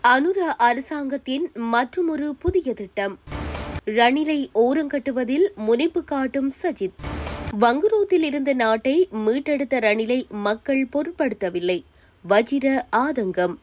அனுர அரசாங்கத்தின் மற்றுமொரு புதிய திட்டம் ரணிலை ஓரங்கட்டுவதில் முனைப்பு காட்டும் சஜித் வங்குரோத்தில் இருந்த நாட்டை மீட்டெடுத்த ரணிலை மக்கள் பொருட்படுத்தவில்லை வஜிர ஆதங்கம்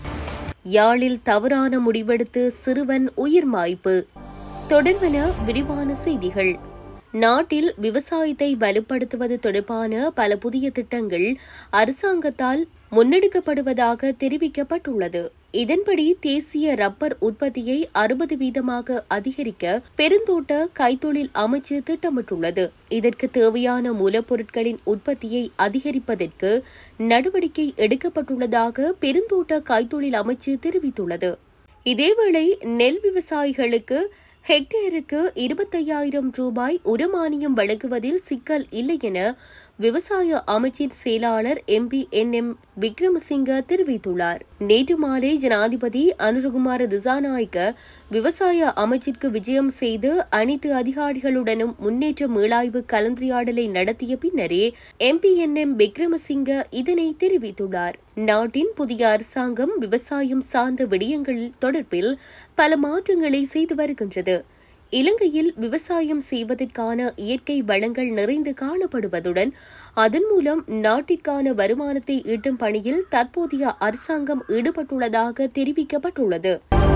யாழில் தவறான முடிவெடுத்து சிறுவன் உயிர் மாய்ப்பு தொடர்வன விரிவான செய்திகள் நாட்டில் விவசாயத்தை வலுப்படுத்துவது தொடர்பான பல புதிய திட்டங்கள் அரசாங்கத்தால் முன்னெடுக்கப்படுவதாக தெரிவிக்கப்பட்டுள்ளது இதன்படி தேசிய ரப்பர் உற்பத்தியை அறுபது வீதமாக அதிகரிக்க பெருந்தோட்ட கைத்தொழில் அமைச்சு திட்டமிட்டுள்ளது இதற்கு தேவையான மூலப்பொருட்களின் உற்பத்தியை அதிகரிப்பதற்கு நடவடிக்கை எடுக்கப்பட்டுள்ளதாக பெருந்தோட்ட கைத்தொழில் அமைச்சு தெரிவித்துள்ளது இதேவேளை நெல் விவசாயிகளுக்கு ஹெக்டேருக்கு இருபத்தையாயிரம் ரூபாய் உரமானியம் வழங்குவதில் சிக்கல் இல்லை என விவசாய அமைச்சின் செயலாளர் எம்பி என் எம் விக்ரமசிங்க தெரிவித்துள்ளார் நேற்று மாலை ஜனாதிபதி அனுரகுமார திசாநாயக்க விவசாய அமைச்சிற்கு விஜயம் செய்து அனைத்து அதிகாரிகளுடனும் முன்னேற்ற மீளாய்வு கலந்துரையாடலை நடத்திய பின்னரே எம்பி என் எம் விக்ரமசிங்க இதனை தெரிவித்துள்ளார் நாட்டின் புதிய அரசாங்கம் விவசாயம் சார்ந்த விடயங்கள் தொடர்பில் பல மாற்றங்களை செய்து வருகின்றது இலங்கையில் விவசாயம் செய்வதற்கான இயற்கை வளங்கள் நிறைந்து காணப்படுவதுடன் அதன் மூலம் நாட்டிற்கான வருமானத்தை ஈட்டும் பணியில் தற்போதைய அரசாங்கம் ஈடுபட்டுள்ளதாக தெரிவிக்கப்பட்டுள்ளது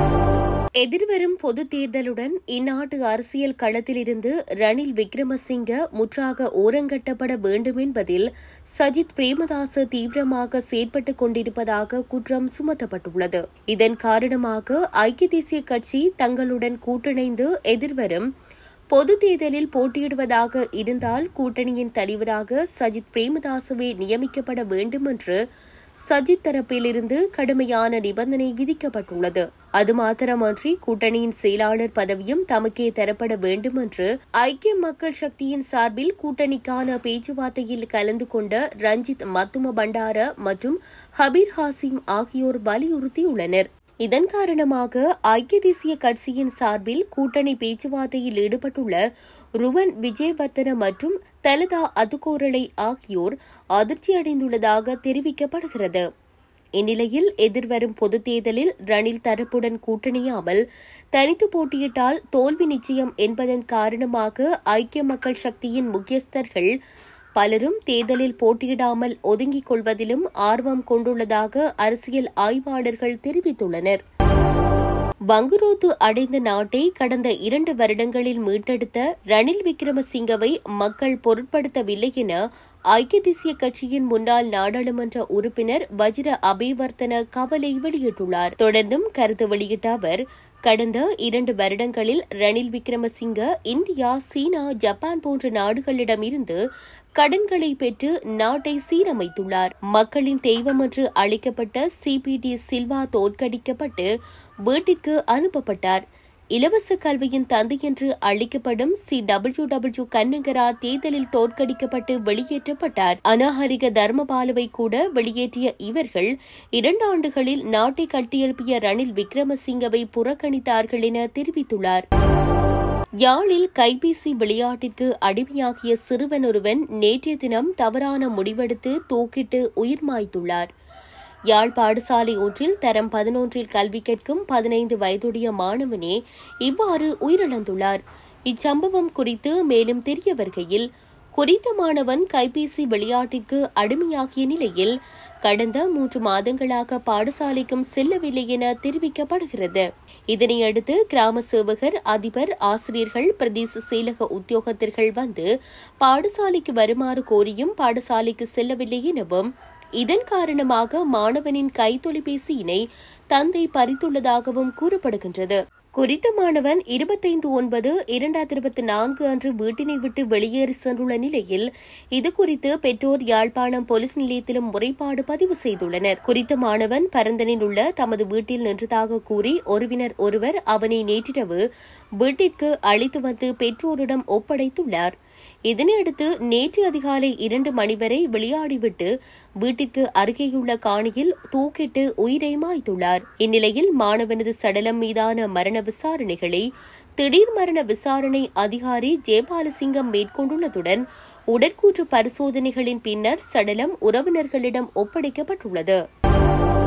எதிர்வரும் பொதுத் தேர்தலுடன் இந்நாட்டு அரசியல் களத்திலிருந்து ரணில் விக்ரமசிங்க முற்றாக ஓரங்கட்டப்பட வேண்டும் என்பதில் சஜித் பிரேமதாச தீவிரமாக செயற்பட்டுக் கொண்டிருப்பதாக குற்றம் சுமத்தப்பட்டுள்ளது இதன் காரணமாக ஐக்கிய தேசிய கட்சி தங்களுடன் கூட்டிணைந்து எதிர்வரும் பொது தேர்தலில் போட்டியிடுவதாக இருந்தால் கூட்டணியின் தலைவராக சஜித் பிரேமதாசவே நியமிக்கப்பட வேண்டும் என்று சஜித் தரப்பிலிருந்து கடுமையான நிபந்தனை விதிக்கப்பட்டுள்ளது அது மாத்திரமன்றி கூட்டணியின் செயலாளர் பதவியும் தமக்கே தரப்பட வேண்டும் என்று ஐக்கிய மக்கள் சக்தியின் சார்பில் கூட்டணிக்கான பேச்சுவார்த்தையில் கலந்து கொண்ட ரஞ்சித் மத்தும பண்டார மற்றும் ஹபீர் ஹாசிம் ஆகியோர் வலியுறுத்தியுள்ளனர் இதன் காரணமாக ஐக்கிய தேசிய கட்சியின் சார்பில் கூட்டணி பேச்சுவார்த்தையில் ஈடுபட்டுள்ள ருவன் விஜயவர்த்தன மற்றும் தலதா அதுகோரளை ஆகியோர் அதிர்ச்சியடைந்துள்ளதாக தெரிவிக்கப்படுகிறது இந்நிலையில் எதிர்வரும் பொதுத் தேர்தலில் ரணில் தரப்புடன் கூட்டணியாமல் தனித்து போட்டியிட்டால் தோல்வி நிச்சயம் என்பதன் காரணமாக ஐக்கிய மக்கள் சக்தியின் முக்கியஸ்தர்கள் பலரும் தேர்தலில் போட்டியிடாமல் ஒதுங்கிக் கொள்வதிலும் ஆர்வம் கொண்டுள்ளதாக அரசியல் ஆய்வாளர்கள் தெரிவித்துள்ளனர் வங்குரோத்து அடைந்த நாட்டை கடந்த இரண்டு வருடங்களில் மீட்டெடுத்த ரணில் விக்ரமசிங்கவை மக்கள் பொருட்படுத்தவில்லை என ஐக்கிய தேசிய கட்சியின் முன்னாள் நாடாளுமன்ற உறுப்பினர் வஜிர அபிவர்த்தன கவலை வெளியிட்டுள்ளார் தொடர்ந்தும் கருத்து வெளியிட்ட அவர் கடந்த இரண்டு வருடங்களில் Ranil Wickremesinghe India China Japan போன்ற நாடுகளிடமிருந்து கடன்களை பெற்று நாட்டை சீரமைத்துள்ளார் மக்களின் தெய்வம் என்று அழைக்கப்பட்ட சிபிடி சில்வா தோற்கடிக்கப்பட்டு வீட்டிற்கு அனுப்பப்பட்டார் இலவச கல்வியின் தந்தை என்று அழைக்கப்படும் சி டபிள்யூ டபிள்யூ கண்ணங்கரா தேர்தலில் தோற்கடிக்கப்பட்டு வெளியேற்றப்பட்டார் அனாகரிக தர்மபாலுவை கூட வெளியேற்றிய இவர்கள் இரண்டு ஆண்டுகளில் நாட்டை கட்டியெழுப்பிய ரணில் விக்ரமசிங்கவை புறக்கணித்தார்கள் என தெரிவித்துள்ளார் யாழில் கைபேசி விளையாட்டிற்கு அடிமையாகிய சிறுவன் ஒருவன் நேற்றைய தினம் தவறான முடிவெடுத்து தூக்கிட்டு உயிர் மாய்த்துள்ளார் யாழ் பாடசாலை ஒன்றில் தரம் பதினொன்றில் கல்வி கற்கும் பதினைந்து வயதுடைய மாணவனே இவ்வாறு உயிரிழந்துள்ளார் இச்சம்பவம் குறித்து மேலும் தெரிய வருகையில் குறித்த மாணவன் கைபேசி விளையாட்டிற்கு அடிமையாகிய நிலையில் கடந்த மூன்று மாதங்களாக பாடசாலைக்கும் செல்லவில்லை என தெரிவிக்கப்படுகிறது இதனையடுத்து கிராம சேவகர் அதிபர் ஆசிரியர்கள் பிரதேச செயலக உத்தியோகத்தர்கள் வந்து பாடசாலைக்கு வருமாறு கோரியும் பாடசாலைக்கு செல்லவில்லை எனவும் இதன் காரணமாக மாணவனின் கைத்தொலைபேசியினை தந்தை பறித்துள்ளதாகவும் கூறப்படுகின்றது குறித்த மாணவன் இருபத்தைந்து ஒன்பது இரண்டாயிரத்தி இருபத்தி நான்கு அன்று வீட்டினை விட்டு வெளியேறி சென்றுள்ள நிலையில் இதுகுறித்து பெற்றோர் யாழ்ப்பாணம் போலீஸ் நிலையத்திலும் முறைப்பாடு பதிவு செய்துள்ளனர் குறித்த மாணவன் பரந்தனில் உள்ள தமது வீட்டில் நின்றதாக கூறி ஒருவினர் ஒருவர் அவனை நேற்றிரவு வீட்டிற்கு அழைத்து வந்து பெற்றோரிடம் ஒப்படைத்துள்ளார் இதனையடுத்து நேற்று அதிகாலை இரண்டு மணி வரை விளையாடிவிட்டு வீட்டிற்கு அருகேயுள்ள காணியில் தூக்கிட்டு உயிரை மாய்த்துள்ளார் இந்நிலையில் மாணவனது சடலம் மீதான மரண விசாரணைகளை திடீர் மரண விசாரணை அதிகாரி ஜெயபாலசிங்கம் மேற்கொண்டுள்ளதுடன் உடற்கூற்று பரிசோதனைகளின் பின்னர் சடலம் உறவினர்களிடம் ஒப்படைக்கப்பட்டுள்ளது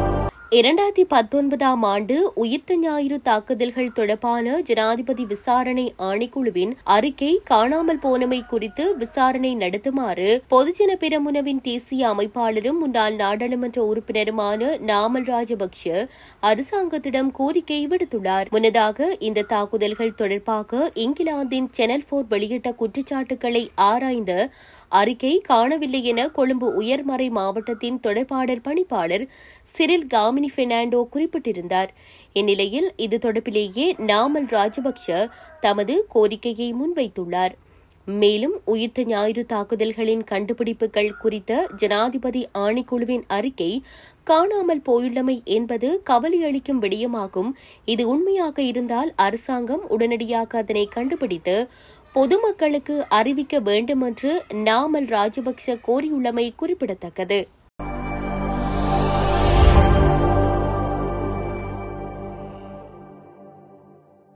இரண்டாயிரத்தி பத்தொன்பதாம் ஆண்டு உயிர்த்த ஞாயிறு தாக்குதல்கள் தொடர்பான ஜனாதிபதி விசாரணை ஆணைக்குழுவின் அறிக்கை காணாமல் போனமை குறித்து விசாரணை நடத்துமாறு பொதுஜன பெரமுனவின் தேசிய அமைப்பாளரும் முன்னாள் நாடாளுமன்ற உறுப்பினருமான நாமல் ராஜபக்ஷ அரசாங்கத்திடம் கோரிக்கை விடுத்துள்ளார் முன்னதாக இந்த தாக்குதல்கள் தொடர்பாக இங்கிலாந்தின் சேனல் போர் வெளியிட்ட குற்றச்சாட்டுகளை ஆராய்ந்த அறிக்கை காணவில்லை என கொழும்பு உயர்மறை மாவட்டத்தின் தொடர்பாடல் பணிப்பாளர் சிரில் காமினி பெர்னாண்டோ குறிப்பிட்டிருந்தார் இந்நிலையில் இது தொடர்பிலேயே நாமல் ராஜபக்ஷ தமது கோரிக்கையை முன்வைத்துள்ளார் மேலும் உயிர்த்த ஞாயிறு தாக்குதல்களின் கண்டுபிடிப்புகள் குறித்த ஜனாதிபதி ஆணைக்குழுவின் அறிக்கை காணாமல் போயுள்ளமை என்பது கவலையளிக்கும் விடயமாகும் இது உண்மையாக இருந்தால் அரசாங்கம் உடனடியாக அதனை கண்டுபிடித்து பொதுமக்களுக்கு அறிவிக்க வேண்டும் என்று நாமல் ராஜபக்ச கோரியுள்ளமை குறிப்பிடத்தக்கது